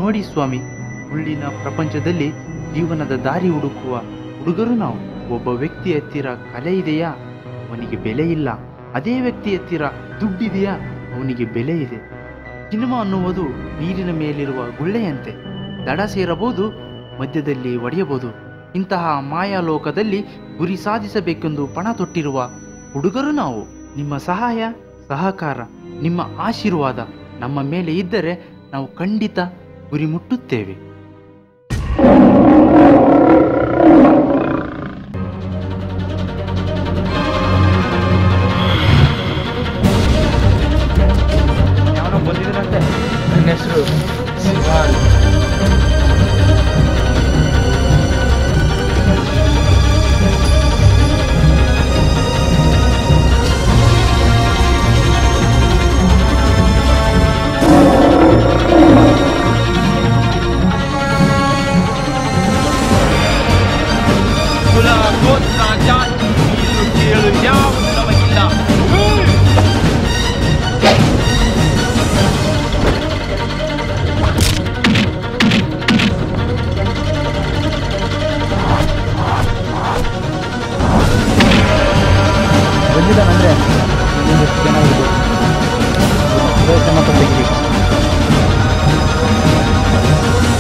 ನೋಡಿ ಸ್ವಾಮಿ ಮುಳ್ಳಿನ ಪ್ರಪಂಚದಲ್ಲಿ ಜೀವನದ ದಾರಿ ಹುಡುಕುವ ಹುಡುಗರು ನಾವು ಒಬ್ಬ ವ್ಯಕ್ತಿ ಹತ್ತಿರ ಕಲೆ ಇದೆಯಾ ಅವನಿಗೆ ಬೆಲೆ ಇಲ್ಲ ಅದೇ ವ್ಯಕ್ತಿ ಹತ್ತಿರ ದುಡ್ಡಿದೆಯಾ ಅವನಿಗೆ ಬೆಲೆ ಇದೆ ಸಿನಿಮಾ ಅನ್ನುವುದು ನೀರಿನ ಮೇಲಿರುವ ಗುಳ್ಳೆಯಂತೆ ದಡ ಸೇರಬಹುದು ಮಧ್ಯದಲ್ಲಿ ಒಡೆಯಬಹುದು ಇಂತಹ ಮಾಯಾಲೋಕದಲ್ಲಿ ಗುರಿ ಸಾಧಿಸಬೇಕೆಂದು ಪಣ ತೊಟ್ಟಿರುವ ಹುಡುಗರು ನಾವು ನಿಮ್ಮ ಸಹಾಯ ಸಹಕಾರ ನಿಮ್ಮ ಆಶೀರ್ವಾದ ನಮ್ಮ ಮೇಲೆ ಇದ್ದರೆ ನಾವು ಖಂಡಿತ ಗುರಿ ಮುಟ್ಟುತ್ತೇವೆ ಯಾವನೋ ಬಂದಿದ್ರಂತೆ ನನ್ನ ಹೆಸರು ಶಿವಾನ್ ಕುಲ ಗೋತ್ರ ಜಾತಿ ಇದು ಕೇಳು ಯಾವುದು ನಮಗಿಲ್ಲ ಬಂದಿದ್ದಾನಂದ್ರೆ ಇನ್ನೊಂದಿಷ್ಟು ಜನ ಇರ್ಬೋದು. ಪ್ರಯತ್ನ ಮಾತ್ರ ತೆಗಿಬೇಕು